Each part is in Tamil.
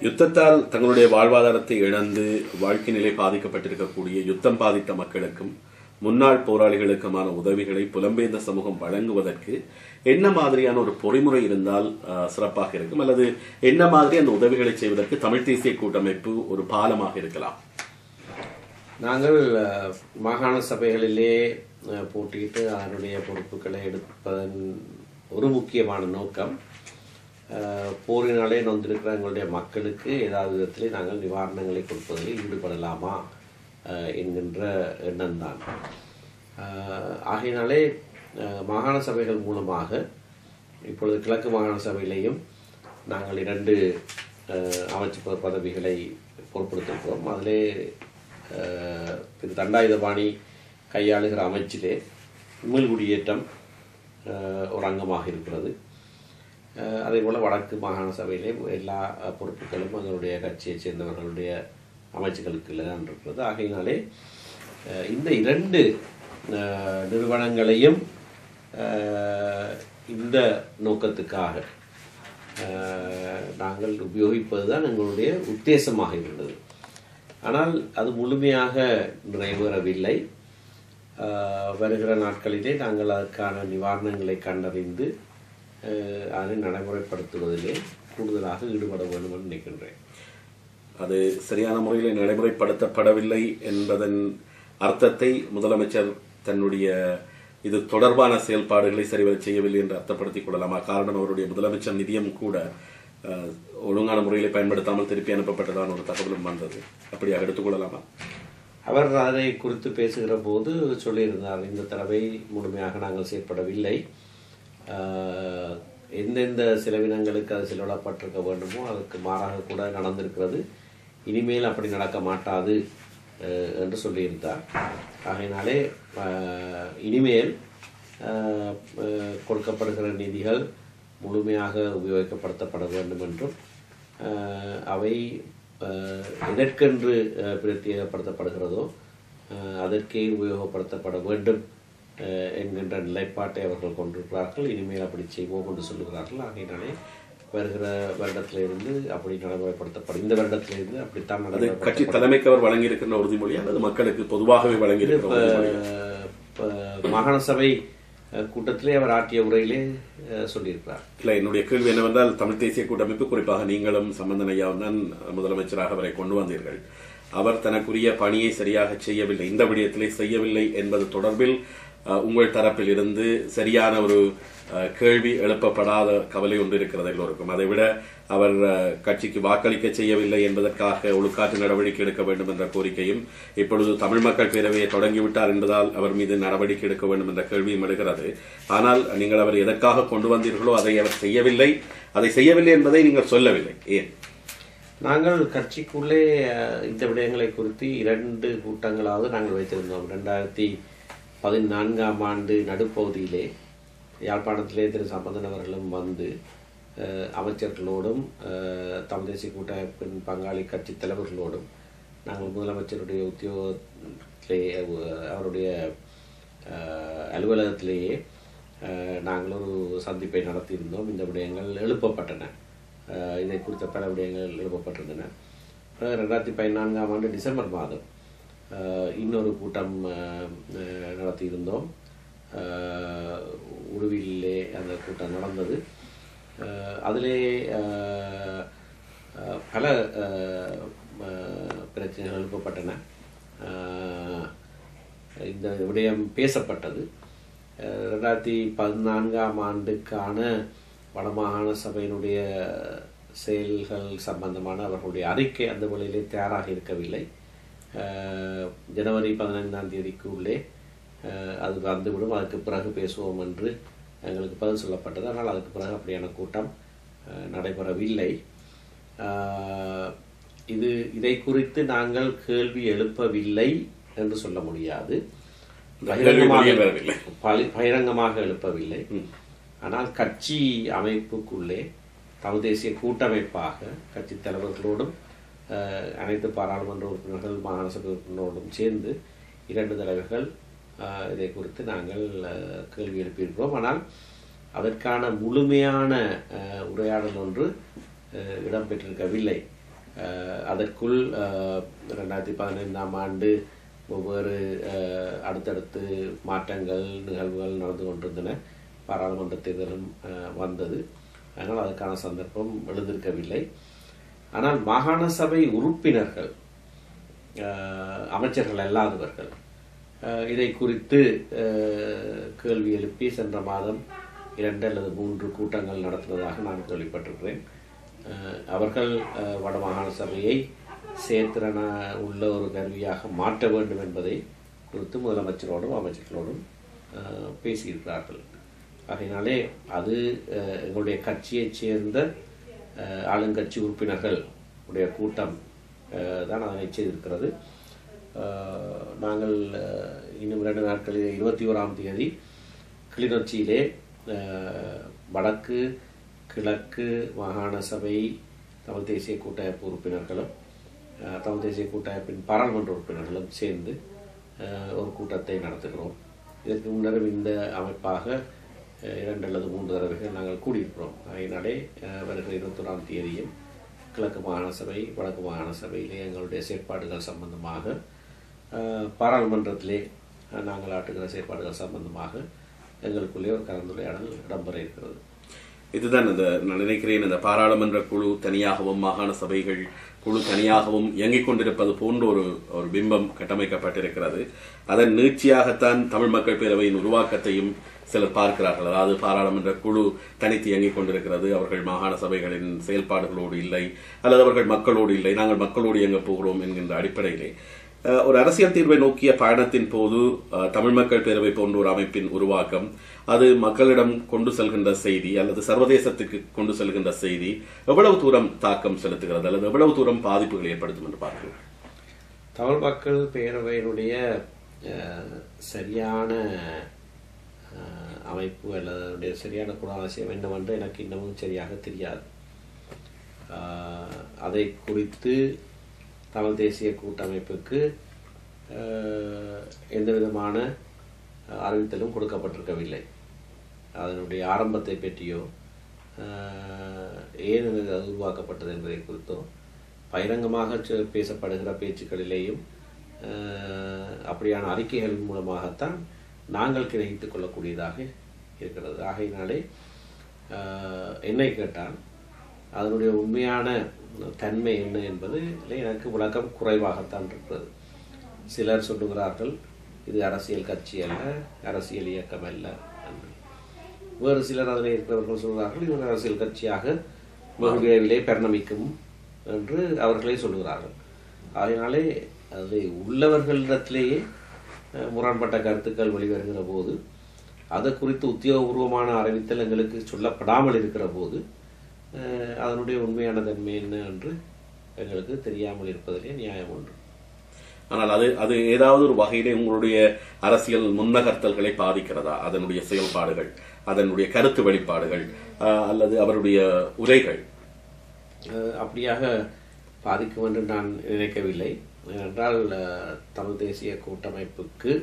யுத்தத்தால் தங்களுடைய வாழ்வாதாரத்தை இழந்து வாழ்க்கை நிலை பாதிக்கப்பட்டிருக்கக்கூடிய யுத்தம் பாதித்த மக்களுக்கும் முன்னாள் போராளிகளுக்குமான உதவிகளை புலம்பெயர்ந்த சமூகம் வழங்குவதற்கு என்ன மாதிரியான ஒரு பொறிமுறை இருந்தால் அஹ், சிறப்பாக இருக்கும் அல்லது என்ன மாதிரி அந்த உதவிகளை செய்வதற்கு தமிழ் தேசிய கூட்டமைப்பு ஒரு பாலமாக இருக்கலாம் நாங்கள் அஹ், மாகாண சபைகளிலே அஹ், போட்டியிட்டு அதனுடைய பொறுப்புகளை எடுப்பதன் ஒரு முக்கியமான நோக்கம் அஹ், போரினாலே நொந்திருக்கிற எங்களுடைய மக்களுக்கு ஏதாவது விதத்திலே நாங்கள் நிவாரணங்களை கொடுப்பதில் ஈடுபடலாமா அஹ், என்கின்ற எண்ணம்தான் அஹ், ஆகையினாலே அஹ், மாகாண சபைகள் மூலமாக இப்பொழுது கிழக்கு மாகாண சபையிலேயும் நாங்கள் இரண்டு அஹ், அமைச்சு ப- பதவிகளை பொறுப்படுத்திருக்கிறோம் அதிலே அஹ், திரு தண்டாயுதபாணி கையாளுகிற அமைச்சிலே மீள்குடியேற்றம் அஹ், ஒரு அங்கமாக இருக்கிறது அஹ், அதே போல் வடக்கு மாகாண சபையிலே எல்லா அஹ், பொறுப்புகளும் எங்களுடைய கட்சியைச் சேர்ந்தவர்களுடைய அமைச்சுகளுக்கு தான் இருக்கிறது ஆகையினாலே அஹ், இந்த இரண்டு அஹ், நிறுவனங்களையும் அஹ், இந்த நோக்கத்துக்காக அஹ், நாங்கள் உபயோகிப்பது தான் எங்களுடைய உத்தேசமாக இருந்தது ஆனால் அது முழுமையாக நிறைவேறவில்லை அஹ், வருகிற நாட்களிலே நாங்கள் அதற்கான நிவாரணங்களை கண்டறிந்து அஹ், அதனை நடைமுறைப்படுத்துவதிலே கூடுதலாக ஈடுபட வேண்டும் என்று நினைக்கின்றேன் அது சரியான முறையில் நடைமுறைப்படுத்தப்படவில்லை என்பதன் அர்த்தத்தை முதலமைச்சர் தன்னுடைய இது தொடர்பான செயல்பாடுகளை சரிவர செய்யவில்லை என்று அர்த்தப்படுத்திக் கொள்ளலாமா காரணம் அவருடைய முதலமைச்சர் நிதியம் கூட அஹ், ஒழுங்கான முறையில் பயன்படுத்தாமல் திருப்பி அனுப்பப்பட்டதான ஒரு தகவலும் வந்தது அப்படியாக எடுத்துக்கொள்ளலாமா அவர் அதை குறித்து பேசுகிற போது சொல்லியிருந்தார் இந்த தடவை முழுமையாக நாங்கள் செயற்படவில்லை ஆஹ், எந்தெந்த செலவினங்களுக்கு அது செலவிடப்பட்டிருக்க வேண்டுமோ அதுக்கு மாறாக கூட நடந்திருக்கிறது இனிமேல் அப்படி நடக்க மாட்டாது ஆஹ், என்று சொல்லியிருந்தார் ஆகையினாலே ஆஹ், இனிமேல் ஆஹ், ஆஹ், கொடுக்கப்படுகிற நிதிகள் முழுமையாக உபயோகிக்கப்படுத்தப்பட வேண்டும் என்றும் ஆஹ், அவை ஆஹ், எதற்கென்று ஆஹ், பிரத்யேகப்படுத்தப்படுகிறதோ ஆஹ், அதற்கே உபயோகப்படுத்தப்பட வேண்டும் ஆஹ், என்கின்ற நிலைப்பாட்டை அவர்கள் கொண்டிருக்கிறார்கள் இனிமேல் அப்படி செய்வோம் என்று சொல்லுகிறார்கள் ஆகையினாலே வருகிற வருடத்திலிருந்து அப்படி நடைமுறைப்படுத்தப்படும் இந்த வருடத்திலிருந்து அப்படித்தான் அது நடைமுறைப்படுத்த கட்சி தலைமைக்கு அவர் வழங்கியிருக்கிற உறுதிமொழி அல்லது மக்களுக்கு பொதுவாகவே வழங்கியிருக்கிற உறுதிமொழி ஆஹ், இப்ப மாகாண சபை ஆஹ், கூட்டத்திலே அவர் ஆற்றிய உரையிலே ஆஹ், சொல்லியிருக்கிறார் இல்ல என்னுடைய கேள்வி என்னவென்றால் தமிழ் தேசிய கூட்டமைப்பு குறிப்பாக நீங்களும் சம்பந்தன் ஐயாவும் தான் முதலமைச்சராக அவரை கொண்டு வந்தீர்கள் அவர் தனக்குரிய பணியை சரியாக செய்யவில்லை இந்த விடயத்திலே செய்யவில்லை என்பது தொடர்பில் அஹ், உங்கள் தரப்பில் இருந்து சரியான ஒரு அஹ், கேள்வி எழுப்பப்படாத கவலை ஒன்று இருக்கிறது எல்லோருக்கும் அதைவிட அவர் அஹ், கட்சிக்கு வாக்களிக்க செய்யவில்லை என்பதற்காக ஒழுக்காற்று நடவடிக்கை எடுக்க வேண்டும் என்ற கோரிக்கையும் இப்பொழுது தமிழ் மக்கள் பேரவையை தொடங்கிவிட்டார் என்பதால் அவர் மீது நடவடிக்கை எடுக்க வேண்டும் என்ற கேள்வியும் எழுகிறது ஆனால் நீங்கள் அவர் எதற்காக கொண்டு வந்தீர்களோ அதை அவர் செய்யவில்லை அதை செய்யவில்லை என்பதை நீங்கள் சொல்லவில்லை ஏன் நாங்கள் கட்சிக்குள்ளே அஹ், இந்த விடயங்களை குறித்து இரண்டு கூட்டங்களாவது நாங்கள் வைத்திருந்தோம் ரெண்டாயிரத்தி பதினான்காம் ஆண்டு நடுப்பகுதியிலே யாழ்ப்பாணத்திலே திரு சம்பந்தன் அவர்களும் வந்து அஹ், அமைச்சர்களோடும் அஹ், தமிழ் தேசிய கூட்டமைப்பின் பங்காளி கட்சி தலைவர்களோடும் நாங்கள் முதலமைச்சருடைய உத்தியோகத்திலே அஹ், அவருடைய அஹ், அலுவலகத்திலேயே அஹ், நாங்கள் ஒரு சந்திப்பை நடத்தியிருந்தோம் இந்த விடயங்கள் எழுப்பப்பட்டன அஹ், இதை குறித்த பல விடயங்கள் எழுப்பப்பட்டிருந்தன பிறகு ரெண்டாயிரத்தி பதினான்காம் ஆண்டு டிசம்பர் மாதம் அஹ், இன்னொரு கூட்டம் அஹ், அஹ், நடத்தியிருந்தோம் அஹ், உடுவிலே அந்த கூட்டம் நடந்தது அஹ், அதிலே அஹ், அஹ், பல அஹ், அஹ், பிரச்சனைகள் எழுப்பப்பட்டன அஹ், இந்த விடயம் பேசப்பட்டது அஹ், ரெண்டாயிரத்தி பதினான்காம் ஆண்டுக்கான வடமாகாண சபையினுடைய செயல்கள் சம்பந்தமான அவர்களுடைய அறிக்கை அந்த வழியிலே தயாராக இருக்கவில்லை அஹ், ஜனவரி பதினைந்தாம் தேதிக்கு உள்ளே அஹ், அது வந்துவிடும் அதுக்கு பிறகு பேசுவோம் என்று எங்களுக்கு பதில் சொல்லப்பட்டது ஆனால் அதுக்கு பிறகு அப்படியான கூட்டம் அஹ், நடைபெறவில்லை அஹ், இது இதை குறித்து நாங்கள் கேள்வி எழுப்பவில்லை என்று சொல்ல முடியாது இந்த கேள்வி வெளியே வரவில்லை. பலி- பகிரங்கமாக எழுப்பவில்லை ஆனால் கட்சி அமைப்புக்குள்ளே தமிழ் தேசிய கூட்டமைப்பாக கட்சி தலைவர்களோடும் அஹ், அனைத்து பாராளுமன்ற உறுப்பினர்கள் மாகாண சபை உறுப்பினரோடும் சேர்ந்து இரண்டு தலைவர்கள் அஹ், இதை குறித்து நாங்கள் அஹ், கேள்வி எழுப்பியிருக்கிறோம் ஆனால் அதற்கான முழுமையான அஹ், உரையாடல் ஒன்று அஹ், இடம்பெற்றிருக்கவில்லை அஹ், அதற்குள் அஹ், ரெண்டாயிரத்தி பதினைந்தாம் ஆண்டு ஒவ்வொரு அஹ், அடுத்தடுத்து மாற்றங்கள் நிகழ்வுகள் நடந்து கொண்டிருந்தன பாராளுமன்ற தேர்தலும் அஹ், வந்தது அதனால் அதற்கான சந்தர்ப்பம் எழுந்திருக்கவில்லை ஆனால் மாகாண சபை உறுப்பினர்கள் அஹ், அமைச்சர்கள் அல்லாதவர்கள் அஹ், இதை குறித்து அஹ், கேள்வி எழுப்பி சென்ற மாதம் இரண்டு அல்லது மூன்று கூட்டங்கள் நடத்துவதாக நான் கேள்விப்பட்டிருக்கிறேன் அஹ், அவர்கள் அஹ், வடமாகாண சபையை செயற்திறன உள்ள ஒரு கருவியாக மாற்ற வேண்டும் என்பதை குறித்து முதலமைச்சரோடும் அமைச்சர்களோடும் அஹ், பேசியிருக்கிறார்கள் ஆகையினாலே அது அஹ், எங்களுடைய கட்சியைச் சேர்ந்த அஹ், ஆளுங்கட்சி உறுப்பினர்கள் உடைய கூட்டம் அஹ், தான் அதனை செய்திருக்கிறது அஹ், நாங்கள் அஹ், இன்னும் இரண்டு நாட்களில் இருபத்தி ஓராம் தேதி கிளிநொச்சியிலே அஹ், வடக்கு கிழக்கு மாகாண சபை தமிழ் தேசிய கூட்டமைப்பு உறுப்பினர்களும் அஹ், தமிழ் தேசிய கூட்டமைப்பின் பாராளுமன்ற உறுப்பினர்களும் சேர்ந்து அஹ், ஒரு கூட்டத்தை நடத்துகிறோம் இதற்கு முன்னரும் இந்த அமைப்பாக அஹ், இரண்டு அல்லது மூன்று தடவைகள் நாங்கள் கூடியிருக்கிறோம் அதனாலே அஹ், வருகிற இருபத்தொராம் தேதியும் கிழக்கு மாகாண சபை வடக்கு மாகாண சபையிலே எங்களுடைய செயற்பாடுகள் சம்பந்தமாக அஹ், பாராளுமன்றத்திலே அஹ், நாங்கள் ஆட்டுகிற செயற்பாடுகள் சம்பந்தமாக எங்களுக்குள்ளே ஒரு கலந்துரையாடல் இடம்பெற இருக்கிறது இதுதான் அந்த நான் நினைக்கிறேன் இந்த பாராளுமன்ற குழு தனியாகவும் மாகாண சபைகள் குழு தனியாகவும் இயங்கிக் கொண்டிருப்பது போன்ற ஒரு ஒரு பிம்பம் கட்டமைக்கப்பட்டிருக்கிறது அதன் நீட்சியாகத்தான் தமிழ் மக்கள் பேரவையின் உருவாக்கத்தையும் சிலர் பார்க்கிறார்கள் அதாவது பாராளுமன்ற குழு தனித்து இயங்கிக் கொண்டிருக்கிறது அவர்கள் மாகாண சபைகளின் செயல்பாடுகளோடு இல்லை அல்லது அவர்கள் மக்களோடு இல்லை நாங்கள் மக்களோடு இயங்கப் போகிறோம் என்கின்ற அடிப்படையிலே அஹ், ஒரு அரசியல் தீர்வை நோக்கிய பயணத்தின் போது அஹ், தமிழ் மக்கள் பேரவை போன்ற ஒரு அமைப்பின் உருவாக்கம் அது மக்களிடம் கொண்டு செல்கின்ற செய்தி அல்லது சர்வதேசத்துக்கு கொண்டு செல்கின்ற செய்தி எவ்வளவு தூரம் தாக்கம் செலுத்துகிறது அல்லது எவ்வளவு தூரம் பாதிப்புகள் ஏற்படுத்தும் என்று பார்க்கிறோம் தமிழ் மக்கள் பேரவையினுடைய அஹ், சரியான அஹ், அமைப்பு அல்லது அதனுடைய சரியான குணாதிசயம் என்னவென்று எனக்கு இன்னமும் சரியாக தெரியாது அஹ், அதை குறித்து தமிழ் தேசிய கூட்டமைப்புக்கு அஹ், எந்த விதமான அறிவித்தலும் கொடுக்கப்பட்டிருக்கவில்லை அதனுடைய ஆரம்பத்தை பற்றியோ அஹ், ஏன் இது அது உருவாக்கப்பட்டது என்பதை குறித்தோ பகிரங்கமாக சொ- பேசப்படுகிற பேச்சுக்களிலேயும் அஹ், அப்படியான அறிக்கைகளின் மூலமாகத்தான் நாங்கள் கிரகித்துக் கொள்ளக்கூடியதாக இருக்கிறது ஆகையினாலே அஹ், என்னை கேட்டால் அதனுடைய உண்மையான தன்மை என்ன என்பது எனக்கு விளக்கம் குறைவாகத்தான் இருக்கிறது சிலர் சொல்லுகிறார்கள் இது அரசியல் கட்சி அல்ல அரசியல் இயக்கம் அல்ல என்று வேறு சிலர் அதில் இருக்கிறவர்கள் சொல்கிறார்கள் இது ஒரு அரசியல் கட்சியாக வெகு விரைவிலே பரிணமிக்கும் என்று அவர்களே சொல்லுகிறார்கள் அதனாலே அது உள்ளவர்களிடத்திலேயே அஹ், முரண்பட்ட கருத்துக்கள் வெளிவருகிற போது அது குறித்து உத்தியோகபூர்வமான அறிவித்தல் எங்களுக்கு சொல்லப்படாமல் இருக்கிற போது அஹ், அதனுடைய உண்மையான தன்மை என்ன என்று எங்களுக்கு தெரியாமல் இருப்பதிலே நியாயம் உண்டு ஆனால் அது அது ஏதாவது ஒரு வகையிலே உங்களுடைய அரசியல் முன்னகர்த்தல்களை பாதிக்கிறதா அதனுடைய செயல்பாடுகள் அதனுடைய கருத்து வெளிப்பாடுகள் அஹ், அல்லது அவருடைய உரைகள் அஹ் அப்படியாக பாதிக்கும் என்று நான் நினைக்கவில்லை ஏனென்றால் அஹ், தமிழ் தேசிய கூட்டமைப்புக்கு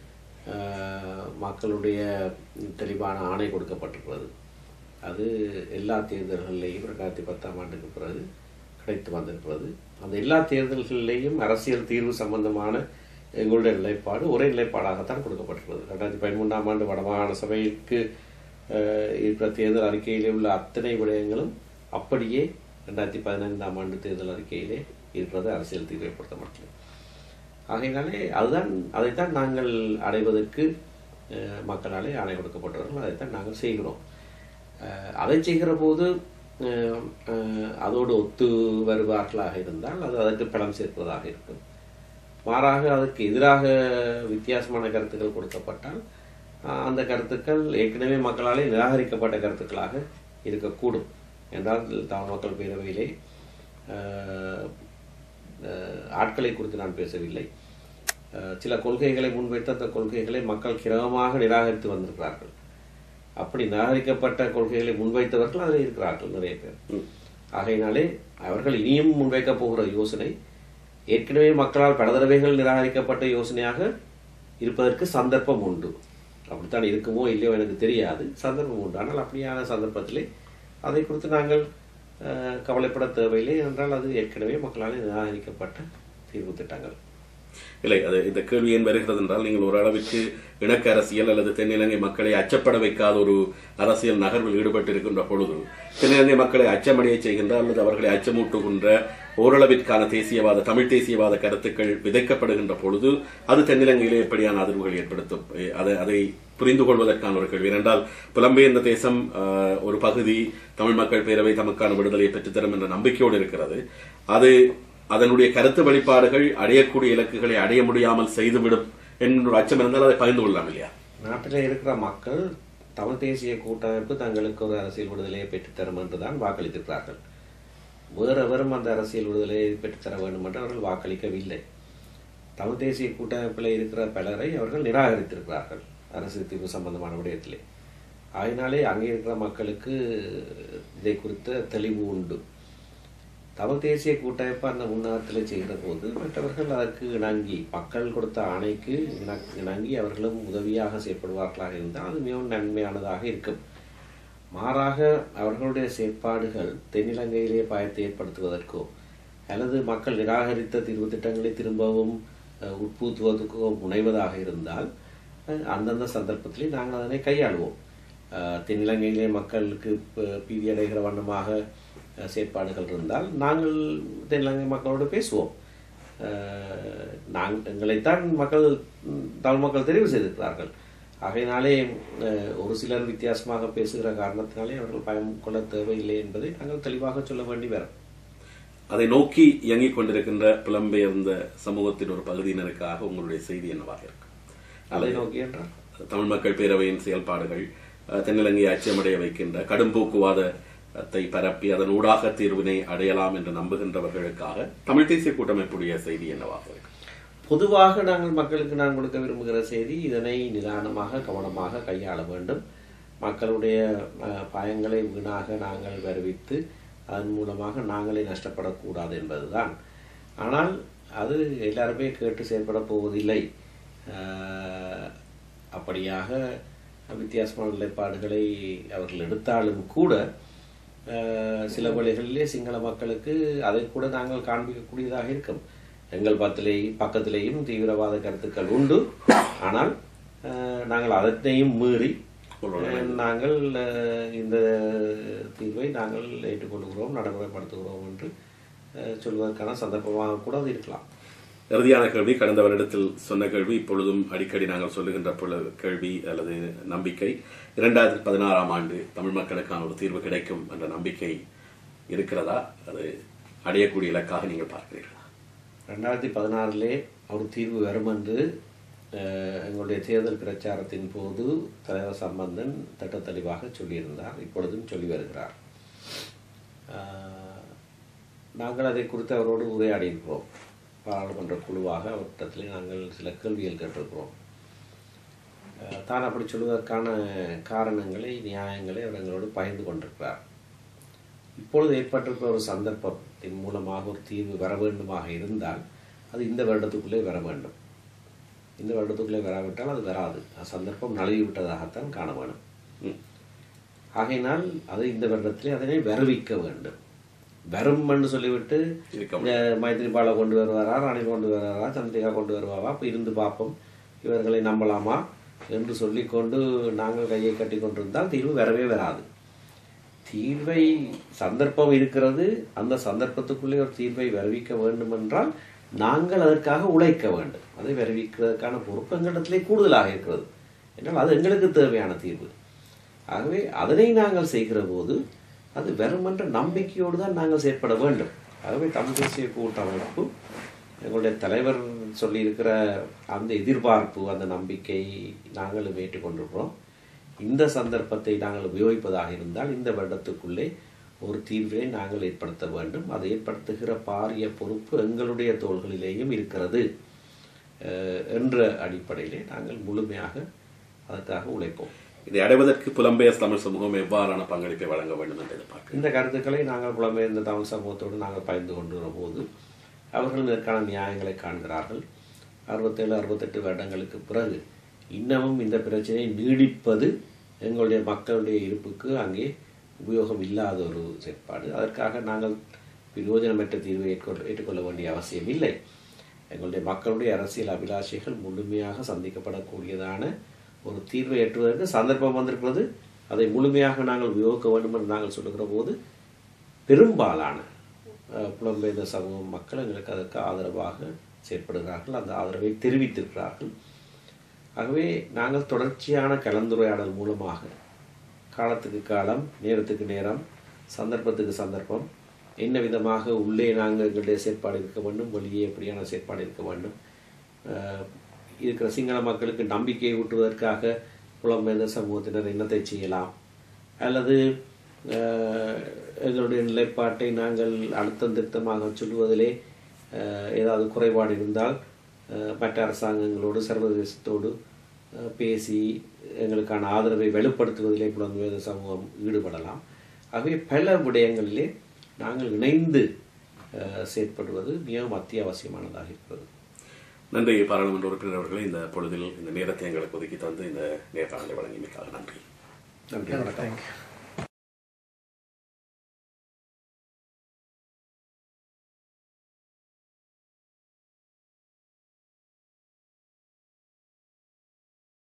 அஹ், மக்களுடைய தெளிவான ஆணை கொடுக்கப்பட்டிருக்கிறது அது எல்லா தேர்தல்களிலேயும் ரெண்டாயிரத்தி பத்தாம் ஆண்டுக்கு பிறகு கிடைத்து வந்திருக்கிறது அந்த எல்லா தேர்தல்களிலேயும் அரசியல் தீர்வு சம்பந்தமான எங்களுடைய நிலைப்பாடு ஒரே நிலைப்பாடாகத்தான் கொடுக்கப்பட்டிருக்கிறது ரெண்டாயிரத்தி பதிமூன்றாம் ஆண்டு வடமாகாண சபைக்கு அஹ், இருக்கிற தேர்தல் அறிக்கையிலே உள்ள அத்தனை விடயங்களும் அப்படியே ரெண்டாயிரத்தி பதினைந்தாம் ஆண்டு தேர்தல் அறிக்கையிலே இருக்கிறது அரசியல் தீர்வை பொறுத்த மட்டும் ஆகையினாலே அதுதான் அதைத்தான் நாங்கள் அடைவதற்கு அஹ், மக்களாலே ஆணை கொடுக்கப்பட்டவர்கள் அதைத்தான் நாங்கள் செய்கிறோம் அஹ், அதை செய்கிற போது அஹ், அஹ், அதோடு ஒத்து வருவார்களாக இருந்தால் அது அதற்கு பலம் சேர்ப்பதாக இருக்கும் மாறாக அதற்கு எதிராக வித்தியாசமான கருத்துக்கள் கொடுக்கப்பட்டால் அஹ், அந்த கருத்துக்கள் ஏற்கனவே மக்களாலே நிராகரிக்கப்பட்ட கருத்துக்களாக இருக்கக்கூடும் என்றால் தமிழ் மக்கள் பேரவையிலே அஹ், அஹ், ஆட்களை குறித்து நான் பேசவில்லை அஹ், சில கொள்கைகளை முன்வைத்து அந்த கொள்கைகளை மக்கள் கிரமமாக நிராகரித்து வந்திருக்கிறார்கள் அப்படி நிராகரிக்கப்பட்ட கொள்கைகளை முன்வைத்தவர்கள் அதில் இருக்கிறார்கள் நிறைய பேர் ஆகையினாலே அவர்கள் இனியும் முன்வைக்கப் போகிற யோசனை ஏற்கனவே மக்களால் பல தடவைகள் நிராகரிக்கப்பட்ட யோசனையாக இருப்பதற்கு சந்தர்ப்பம் உண்டு அப்படித்தான் இருக்குமோ இல்லையோ எனக்கு தெரியாது சந்தர்ப்பம் உண்டு ஆனால் அப்படியான சந்தர்ப்பத்திலே அதை குறித்து நாங்கள் அஹ், கவலைப்பட தேவையில்லை என்றால் அது ஏற்கனவே மக்களால் நிராகரிக்கப்பட்ட தீர்வு திட்டங்கள் இல்லை அது இந்த கேள்வி ஏன் வருகிறது என்றால் நீங்கள் ஒரு அளவிற்கு இணக்க அரசியல் அல்லது தென்னிலங்கை மக்களை அச்சப்பட வைக்காத ஒரு அரசியல் நகர்வில் ஈடுபட்டு இருக்கின்ற பொழுது தென்னிலங்கை மக்களை அச்சமடைய செய்கின்ற அல்லது அவர்களை அச்சமூட்டுகின்ற ஓரளவிற்கான தேசியவாத தமிழ் தேசியவாத கருத்துக்கள் விதைக்கப்படுகின்ற பொழுது அது தென்னிலங்கையிலே எப்படியான அதிர்வுகள் ஏற்படுத்தும் எ, அதை அதை புரிந்து கொள்வதற்கான ஒரு கேள்வி ஏனென்றால் புலம்பெயர்ந்த தேசம் ஆஹ், ஒரு பகுதி தமிழ் மக்கள் பேரவை தமக்கான விடுதலையை பெற்றுத்தரும் என்ற நம்பிக்கையோடு இருக்கிறது அது அதனுடைய கருத்து வெளிப்பாடுகள் அடையக்கூடிய இலக்குகளை அடைய முடியாமல் செய்துவிடும் என்ற ஒரு அச்சம் இருந்தால் அதை பகிர்ந்து கொள்ளலாம் இல்லையா நாட்டில் இருக்கிற மக்கள் தமிழ் தேசிய கூட்டமைப்பு தங்களுக்கு ஒரு அரசியல் விடுதலையை பெற்றுத்தரும் என்றுதான் வாக்களித்திருக்கிறார்கள் வேறு எவரும் அந்த அரசியல் விடுதலையை பெற்றுத்தர வேண்டும் என்று அவர்கள் வாக்களிக்கவில்லை தமிழ் தேசிய கூட்டமைப்பில் இருக்கிற பலரை அவர்கள் நிராகரித்திருக்கிறார்கள் அரசு தீர்வு சம்பந்தமான விடயத்திலே ஆயினாலே அங்கே இருக்கிற மக்களுக்கு இதை குறித்த தெளிவு உண்டு தமிழ் தேசிய கூட்டமைப்பு அந்த முன்னகத்தில் செய்கிற போது மற்றவர்கள் அதற்கு இணங்கி மக்கள் கொடுத்த ஆணைக்கு இண- இணங்கி அவர்களும் உதவியாக செயற்படுவார்களாக இருந்தால் அது மிகவும் நன்மையானதாக இருக்கும் மாறாக அவர்களுடைய செயற்பாடுகள் தென்னிலங்கையிலே பயத்தை ஏற்படுத்துவதற்கோ அல்லது மக்கள் நிராகரித்த தீர்வு திட்டங்களை திரும்பவும் அஹ், உட்புகுத்துவதற்கோ முனைவதாக இருந்தால் அஹ், அந்தந்த சந்தர்ப்பத்திலே நாங்கள் அதனை கையாளுவோம் அஹ், தென்னிலங்கையிலே மக்களுக்கு ப- பீதியடைகிற வண்ணமாக அஹ், செயற்பாடுகள் இருந்தால் நாங்கள் தென்னிலங்கை மக்களோடு பேசுவோம் அஹ், நாங் எங்களைத்தான் மக்கள் ம், தமிழ் மக்கள் தெரிவு செய்திருக்கிறார்கள் ஆகையினாலே அஹ், ஒரு சிலர் வித்தியாசமாக பேசுகிற காரணத்தினாலே அவர்கள் பயம் கொள்ள தேவையில்லை என்பதை நாங்கள் தெளிவாக சொல்ல வேண்டி வரும் அதை நோக்கி இயங்கிக் கொண்டிருக்கின்ற புலம்பெயர்ந்த சமூகத்தின் ஒரு பகுதியினருக்காக உங்களுடைய செய்தி என்னவாக இருக்கு அதை நோக்கி என்றால் தமிழ் மக்கள் பேரவையின் செயல்பாடுகள் அஹ், தென்னிலங்கையை அச்சமடைய வைக்கின்ற கடும் போக்குவாதத்தை பரப்பி அதன் ஊடாக தீர்வினை அடையலாம் என்று நம்புகின்றவர்களுக்காக தமிழ் தேசிய கூட்டமைப்புடைய செய்தி என்னவாக இருக்கு பொதுவாக நாங்கள் மக்களுக்கு நான் கொடுக்க விரும்புகிற செய்தி இதனை நிதானமாக கவனமாக கையாள வேண்டும் மக்களுடைய அஹ், பயங்களை வீணாக நாங்கள் வருவித்து அதன் மூலமாக நாங்களே நஷ்டப்படக்கூடாது என்பதுதான் ஆனால் அது எல்லாருமே கேட்டு செயல்பட போவதில்லை அஹ், அப்படியாக வித்தியாசமான நிலைப்பாடுகளை அவர்கள் எடுத்தாலும் கூட அஹ், சில வழிகளிலே சிங்கள மக்களுக்கு அதை கூட நாங்கள் காண்பிக்கக்கூடியதாக இருக்கும் எங்கள் பத்திலே பக்கத்திலேயும் தீவிரவாத கருத்துக்கள் உண்டு ஆனால் அஹ், நாங்கள் அதனையும் மீறி அஹ், நாங்கள் அஹ், இந்த தீர்வை நாங்கள் ஏற்றுக்கொள்கிறோம் நடைமுறைப்படுத்துகிறோம் என்று அஹ், சொல்வதற்கான சந்தர்ப்பமாக கூட அது இருக்கலாம் இறுதியான கேள்வி கடந்த வருடத்தில் சொன்ன கேள்வி இப்பொழுதும் அடிக்கடி நாங்கள் சொல்லுகின்ற புல- கேள்வி அல்லது நம்பிக்கை இரண்டாயிரத்தி பதினாறாம் ஆண்டு தமிழ் மக்களுக்கான ஒரு தீர்வு கிடைக்கும் என்ற நம்பிக்கை இருக்கிறதா அது அடையக்கூடிய இலக்காக நீங்கள் பார்க்கிறீர்களா ரெண்டாயிரத்தி பதினாறிலே ஒரு தீர்வு வரும் என்று அஹ், எங்களுடைய தேர்தல் பிரச்சாரத்தின் போது தலைவர் சம்பந்தன் திட்ட தெளிவாக சொல்லியிருந்தார் இப்பொழுதும் சொல்லி வருகிறார் அஹ், நாங்கள் அதை குறித்து அவரோடு உரையாடி இருக்கிறோம் பாராளுமன்ற குழுவாக அவரிடத்திலே நாங்கள் சில கேள்விகள் கேட்டிருக்கிறோம் அஹ், தான் அப்படி சொல்வதற்கான காரணங்களை நியாயங்களை அவர் எங்களோடு பகிர்ந்து கொண்டிருக்கிறார் இப்பொழுது ஏற்பட்டிருக்கிற ஒரு சந்தர்ப்பத்தின் மூலமாக ஒரு தீர்வு வர வேண்டுமாக இருந்தால் அது இந்த வருடத்துக்குள்ளே வர வேண்டும் இந்த வருடத்துக்குள்ளே வராவிட்டால் அது வராது அந்த சந்தர்ப்பம் நழுவி விட்டதாகத்தான் காண வேண்டும் ம். ஆகையினால் அது இந்த வருடத்திலே அதனை வருவிக்க வேண்டும் வரும் என்று சொல்லிவிட்டு இருக்க அஹ், மைத்திரிபால கொண்டு வருவாரா ரணில் கொண்டு வருவாரா சந்திரிகா கொண்டு வருவாரா அப்போ இருந்து பார்ப்போம் இவர்களை நம்பலாமா என்று சொல்லிக்கொண்டு நாங்கள் கையை கட்டி கொண்டிருந்தால் தீர்வு வரவே வராது தீர்வை சந்தர்ப்பம் இருக்கிறது அந்த சந்தர்ப்பத்துக்குள்ளே ஒரு தீர்வை வருவிக்க வேண்டும் என்றால் நாங்கள் அதற்காக உழைக்க வேண்டும் அதை வருவிக்கிறதுக்கான பொறுப்பு எங்களிடத்திலே கூடுதலாக இருக்கிறது என்றால் அது எங்களுக்கு தேவையான தீர்வு ஆகவே அதனை நாங்கள் செய்கிற போது அது வெறும் என்ற நம்பிக்கையோடு தான் நாங்கள் செயற்பட வேண்டும் ஆகவே தமிழ் தேசிய கூட்டமைப்பு எங்களுடைய தலைவர் சொல்லியிருக்கிற அந்த எதிர்பார்ப்பு அந்த நம்பிக்கை நாங்களும் ஏற்றுக்கொண்டிருக்கிறோம் இந்த சந்தர்ப்பத்தை நாங்கள் உபயோகிப்பதாக இருந்தால் இந்த வருடத்துக்குள்ளே ஒரு தீர்வினை நாங்கள் ஏற்படுத்த வேண்டும் அதை ஏற்படுத்துகிற பாரிய பொறுப்பு எங்களுடைய தோள்களிலேயும் இருக்கிறது அஹ், என்ற அடிப்படையிலே நாங்கள் முழுமையாக அதற்காக உழைப்போம் இதை அடைவதற்கு புலம்பெயர் தமிழ் சமூகம் எவ்வாறான பங்களிப்பை வழங்க வேண்டும் என்று எதிர்பார்க்கிறேன் இந்த கருத்துக்களை நாங்கள் புலம்பெயர்ந்த தமிழ் சமூகத்தோடு நாங்கள் பகிர்ந்து கொண்டுகிற போது அவர்கள் இதற்கான நியாயங்களை காண்கிறார்கள் அறுபத்தேழு அறுபத்தெட்டு வருடங்களுக்கு பிறகு இன்னமும் இந்த பிரச்சனை நீடிப்பது எங்களுடைய மக்களுடைய இருப்புக்கு அங்கே உபயோகம் இல்லாத ஒரு செயற்பாடு அதற்காக நாங்கள் பிரயோஜனமற்ற தீர்வை ஏற்கொள்ள ஏற்றுக்கொள்ள வேண்டிய அவசியம் இல்லை எங்களுடைய மக்களுடைய அரசியல் அபிலாஷைகள் முழுமையாக சந்திக்கப்படக்கூடியதான ஒரு தீர்வை ஏற்றுவதற்கு சந்தர்ப்பம் வந்திருக்கிறது அதை முழுமையாக நாங்கள் உபயோகிக்க வேண்டும் என்று நாங்கள் சொல்லுகிற போது பெரும்பாலான அஹ், புலம்பெயர்ந்த சமூக மக்கள் எங்களுக்கு அதற்கு ஆதரவாக செயற்படுகிறார்கள் அந்த ஆதரவை தெரிவித்திருக்கிறார்கள் ஆகவே நாங்கள் தொடர்ச்சியான கலந்துரையாடல் மூலமாக காலத்துக்கு காலம் நேரத்துக்கு நேரம் சந்தர்ப்பத்துக்கு சந்தர்ப்பம் என்ன விதமாக உள்ளே நாங்கள் எங்களுடைய செயற்பாடு இருக்க வேண்டும் வெளியே எப்படியான செயற்பாடு இருக்க வேண்டும் அஹ், இருக்கிற சிங்கள மக்களுக்கு நம்பிக்கையை ஊட்டுவதற்காக புலம்பெயர்ந்த சமூகத்தினர் என்னத்தை செய்யலாம் அல்லது அஹ், எங்களுடைய நிலைப்பாட்டை நாங்கள் அழுத்தம் திருத்தமாக சொல்லுவதிலே அஹ், ஏதாவது குறைபாடு இருந்தால் அஹ், மற்ற அரசாங்கங்களோடு சர்வதேசத்தோடு அஹ், பேசி எங்களுக்கான ஆதரவை வெளிப்படுத்துவதிலே புலம்பெயர்ந்த சமூகம் ஈடுபடலாம் ஆகவே பல விடயங்களிலே நாங்கள் இணைந்து அஹ், செயற்படுவது மிகவும் அத்தியாவசியமானதாக இருக்கிறது நன்றி பாராளுமன்ற உறுப்பினர் அவர்களே இந்த பொழுதில் இந்த நேரத்தை எங்களுக்கு ஒதுக்கி தந்து இந்த நேர்காணலை வழங்கியமைக்காக நன்றி நன்றி வணக்கம் தேங்க்யூ